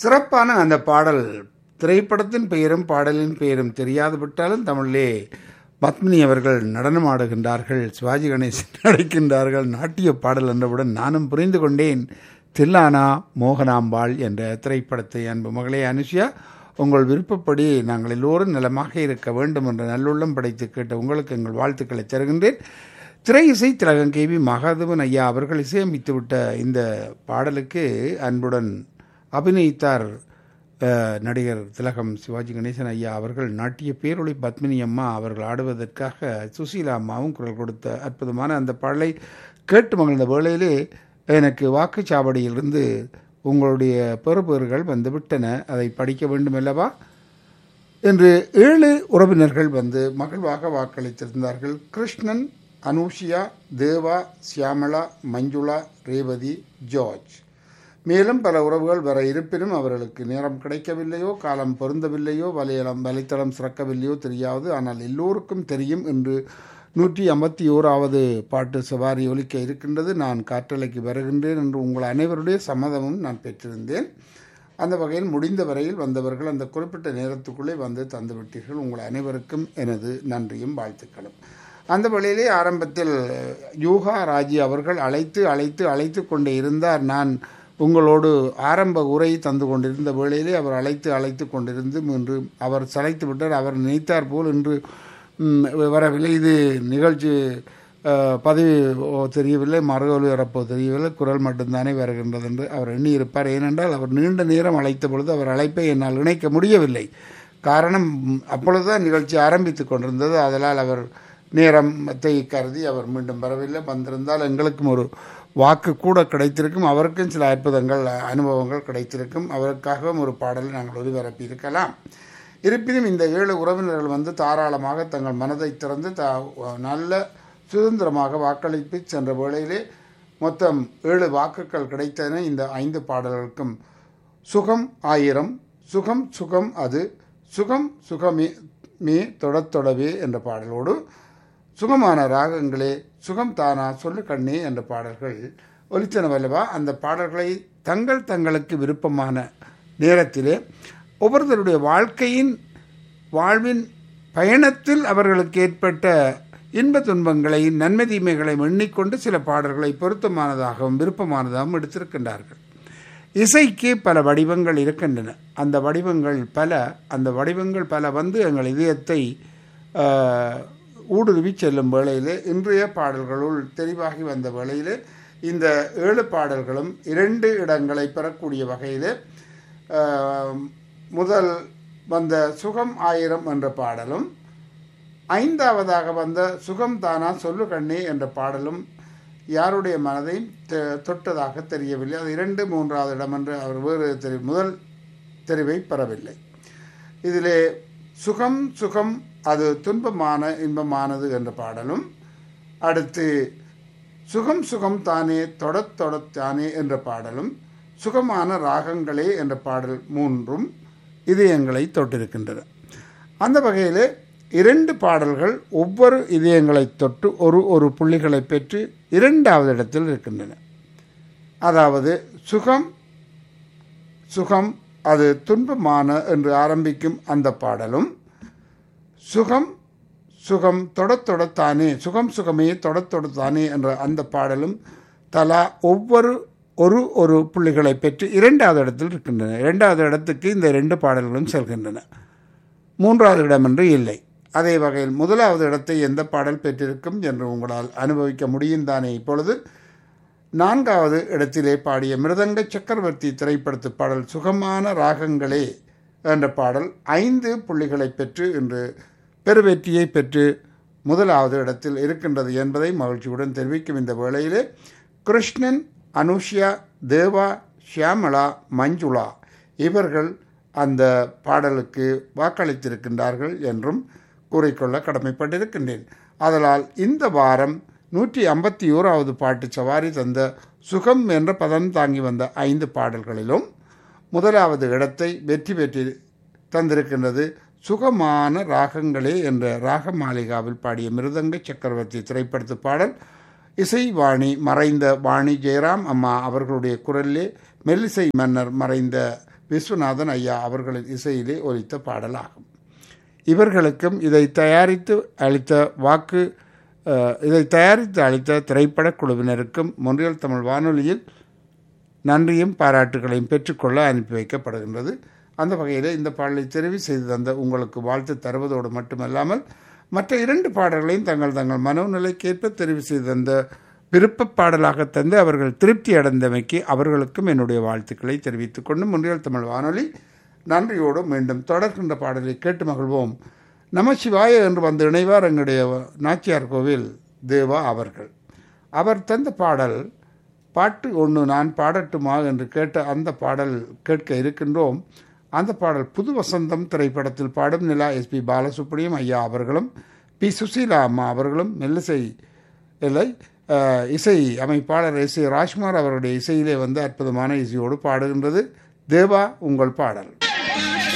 சிறப்பான அந்த பாடல் திரைப்படத்தின் பெயரும் பாடலின் பெயரும் தெரியாது விட்டாலும் தமிழிலே பத்மினி அவர்கள் நடனம் ஆடுகின்றார்கள் சிவாஜி கணேசன் நடிக்கின்றார்கள் நாட்டிய பாடல் என்றவுடன் நானும் புரிந்து கொண்டேன் தில்லானா மோகனாம்பாள் என்ற திரைப்படத்தை அன்பு மகளே அனுஷியா உங்கள் விருப்பப்படி நாங்கள் எல்லோரும் நலமாக இருக்க வேண்டும் என்ற நல்லுள்ளம் படைத்து கேட்ட உங்களுக்கு எங்கள் வாழ்த்துக்களை தருகின்றேன் திரை இசை திலகம் கேவி மகாதவன் ஐயா அவர்கள் இசையமைத்துவிட்ட இந்த பாடலுக்கு அன்புடன் அபிநயித்தார் அஹ், நடிகர் திலகம் சிவாஜி கணேசன் ஐயா அவர்கள் நாட்டிய பேரொளி பத்மினி அம்மா அவர்கள் ஆடுவதற்காக சுசீலா அம்மாவும் குரல் கொடுத்த அற்புதமான அந்த பாடலை கேட்டு மகிழ்ந்த வேளையிலே எனக்கு வாக்குச்சாவடியிலிருந்து உங்களுடைய பெறுபேறுகள் வந்துவிட்டன அதை படிக்க வேண்டும் அல்லவா என்று ஏழு உறவினர்கள் வந்து மகிழ்வாக வாக்களித்திருந்தார்கள் கிருஷ்ணன் அனூஷியா தேவா சியாமளா மஞ்சுளா ரேவதி ஜார்ஜ் மேலும் பல உறவுகள் வர இருப்பினும் அவர்களுக்கு நேரம் கிடைக்கவில்லையோ காலம் பொருந்தவில்லையோ வலையளம் வலைத்தளம் சிறக்கவில்லையோ தெரியாது ஆனால் எல்லோருக்கும் தெரியும் என்று நூற்றி ஐம்பத்தி ஓராவது பாட்டு சவாரி ஒலிக்க இருக்கின்றது நான் காற்றலைக்கு வருகின்றேன் என்று உங்கள் அனைவருடைய சம்மதமும் நான் பெற்றிருந்தேன் அந்த வகையில் முடிந்த வரையில் வந்தவர்கள் அந்த குறிப்பிட்ட நேரத்துக்குள்ளே வந்து தந்துவிட்டீர்கள் உங்கள் அனைவருக்கும் எனது நன்றியும் வாழ்த்துக்களும் அந்த வழியிலே ஆரம்பத்தில் யூகா ராஜி அவர்கள் அழைத்து அழைத்து அழைத்து கொண்டே இருந்தார் நான் உங்களோடு ஆரம்ப உரை தந்து கொண்டிருந்த வேளையிலே அவர் அழைத்து அழைத்து கொண்டிருந்து இன்று அவர் சளைத்து விட்டார் அவர் நினைத்தார் போல் இன்று ம், வரவில்லை இது நிகழ்ச்சி அஹ், பதவி ஓ, தெரியவில்லை மறுகொலி வரப்போ தெரியவில்லை குரல் மட்டும்தானே வருகின்றது என்று அவர் எண்ணியிருப்பார் ஏனென்றால் அவர் நீண்ட நேரம் அழைத்த பொழுது அவர் அழைப்பை என்னால் இணைக்க முடியவில்லை காரணம் ம், அப்பொழுதுதான் நிகழ்ச்சி ஆரம்பித்து கொண்டிருந்தது அதனால் அவர் நேரத்தை கருதி அவர் மீண்டும் வரவில்லை வந்திருந்தால் எங்களுக்கும் ஒரு வாக்கு கூட கிடைத்திருக்கும் அவருக்கும் சில அற்புதங்கள் அனுபவங்கள் கிடைத்திருக்கும் அவருக்காகவும் ஒரு பாடலை நாங்கள் ஒளிபரப்பி இருக்கலாம் இருப்பினும் இந்த ஏழு உறவினர்கள் வந்து தாராளமாக தங்கள் மனதை திறந்து தா நல்ல சுதந்திரமாக வாக்களித்து சென்ற வேளையிலே மொத்தம் ஏழு வாக்குகள் கிடைத்தன இந்த ஐந்து பாடல்களுக்கும் சுகம் ஆயிரம் சுகம் சுகம் அது சுகம் சுகமே மே தொடத் தொடவே என்ற பாடலோடு சுகமான ராகங்களே சுகம் தானா சொல்லு கண்ணே என்ற பாடல்கள் ஒலித்தனவல்லவா அந்த பாடல்களை தங்கள் தங்களுக்கு விருப்பமான நேரத்திலே ஒவ்வொருத்தருடைய வாழ்க்கையின் வாழ்வின் பயணத்தில் அவர்களுக்கு ஏற்பட்ட இன்ப துன்பங்களை நன்மை தீமைகளை எண்ணிக்கொண்டு சில பாடல்களை பொருத்தமானதாகவும் விருப்பமானதாகவும் எடுத்திருக்கின்றார்கள் இசைக்கு பல வடிவங்கள் இருக்கின்றன அந்த வடிவங்கள் பல அந்த வடிவங்கள் பல வந்து எங்கள் இதயத்தை ஆஹ், ஊடுருவி செல்லும் வேளையிலே இன்றைய பாடல்களுள் தெரிவாகி வந்த வேளையிலே இந்த ஏழு பாடல்களும் இரண்டு இடங்களை பெறக்கூடிய வகையிலே ஆஹ், முதல் வந்த சுகம் ஆயிரம் என்ற பாடலும் ஐந்தாவதாக வந்த சுகம் தானா சொல்லு கண்ணே என்ற பாடலும் யாருடைய மனதையும் தெ- தொட்டதாக தெரியவில்லை அது இரண்டு மூன்றாவது இடம் என்று அவர் வேறு தெரி முதல் தெரிவை பெறவில்லை இதிலே சுகம் சுகம் அது துன்பமான இன்பமானது என்ற பாடலும் அடுத்து சுகம் சுகம் தானே தொடத் தொடத் தானே என்ற பாடலும் சுகமான ராகங்களே என்ற பாடல் மூன்றும் இதயங்களை தொட்டிருக்கின்றன அந்த வகையிலே இரண்டு பாடல்கள் ஒவ்வொரு இதயங்களை தொட்டு ஒரு ஒரு புள்ளிகளை பெற்று இரண்டாவது இடத்தில் இருக்கின்றன அதாவது சுகம் சுகம் அது துன்பமான என்று ஆரம்பிக்கும் அந்த பாடலும் சுகம் சுகம் தொடத் தொடத்தானே சுகம் சுகமே தொடத் தொடத்தானே என்ற அந்த பாடலும் தலா ஒவ்வொரு ஒரு ஒரு புள்ளிகளை பெற்று இரண்டாவது இடத்தில் இருக்கின்றன இரண்டாவது இடத்துக்கு இந்த இரண்டு பாடல்களும் செல்கின்றன மூன்றாவது இடம் என்று இல்லை அதே வகையில் முதலாவது இடத்தை எந்த பாடல் பெற்றிருக்கும் என்று உங்களால் அனுபவிக்க முடியும் தானே இப்பொழுது நான்காவது இடத்திலே பாடிய மிருதங்க சக்கரவர்த்தி திரைப்படத்து பாடல் சுகமான ராகங்களே என்ற பாடல் ஐந்து புள்ளிகளை பெற்று இன்று பெருவெற்றியை பெற்று முதலாவது இடத்தில் இருக்கின்றது என்பதை மகிழ்ச்சியுடன் தெரிவிக்கும் இந்த வேளையிலே கிருஷ்ணன் அனுஷ்யா தேவா ஷியாமளா மஞ்சுளா இவர்கள் அந்த பாடலுக்கு வாக்களித்திருக்கின்றார்கள் என்றும் கூறிக்கொள்ள கடமைப்பட்டிருக்கின்றேன் அதனால் இந்த வாரம் நூற்றி ஐம்பத்தி ஓராவது பாட்டு சவாரி தந்த சுகம் என்ற பதம் தாங்கி வந்த ஐந்து பாடல்களிலும் முதலாவது இடத்தை வெற்றி பெற்று தந்திருக்கின்றது சுகமான ராகங்களே என்ற ராக மாளிகாவில் பாடிய மிருதங்க சக்கரவர்த்தி திரைப்படத்து பாடல் இசை வாணி மறைந்த வாணி ஜெயராம் அம்மா அவர்களுடைய குரலிலே மெல்லிசை மன்னர் மறைந்த விஸ்வநாதன் ஐயா அவர்களின் இசையிலே ஒலித்த பாடலாகும் இவர்களுக்கும் இதை தயாரித்து அளித்த வாக்கு அஹ், இதை தயாரித்து அளித்த திரைப்படக் குழுவினருக்கும் மொன்றியல் தமிழ் வானொலியில் நன்றியும் பாராட்டுகளையும் பெற்றுக்கொள்ள அனுப்பி வைக்கப்படுகின்றது அந்த வகையில் இந்த பாடலை தெரிவு செய்து தந்த உங்களுக்கு வாழ்த்து தருவதோடு மட்டுமல்லாமல் மற்ற இரண்டு பாடல்களையும் தங்கள் தங்கள் மனோநிலைக்கேற்ப தெரிவு செய்து தந்த விருப்ப பாடலாக தந்து அவர்கள் திருப்தி அடைந்தமைக்கு அவர்களுக்கும் என்னுடைய வாழ்த்துக்களை தெரிவித்துக் கொண்டு முன்றியல் தமிழ் வானொலி நன்றியோடு மீண்டும் தொடர்கின்ற பாடலை கேட்டு மகிழ்வோம் நமசிவாய என்று வந்து இணைவார் எங்களுடைய நாச்சியார் கோவில் தேவா அவர்கள் அவர் தந்த பாடல் பாட்டு ஒன்று நான் பாடட்டுமா என்று கேட்ட அந்த பாடல் கேட்க இருக்கின்றோம் அந்த பாடல் புது வசந்தம் திரைப்படத்தில் பாடும் நிலா எஸ்பி பாலசுப்ரமணியம் ஐயா அவர்களும் பி சுசீலா அம்மா அவர்களும் மெல்லிசை இல்லை அஹ், இசை அமைப்பாளர் எஸ் ஏ ராஜ்குமார் அவருடைய இசையிலே வந்து அற்புதமான இசையோடு பாடுகின்றது தேவா உங்கள் பாடல்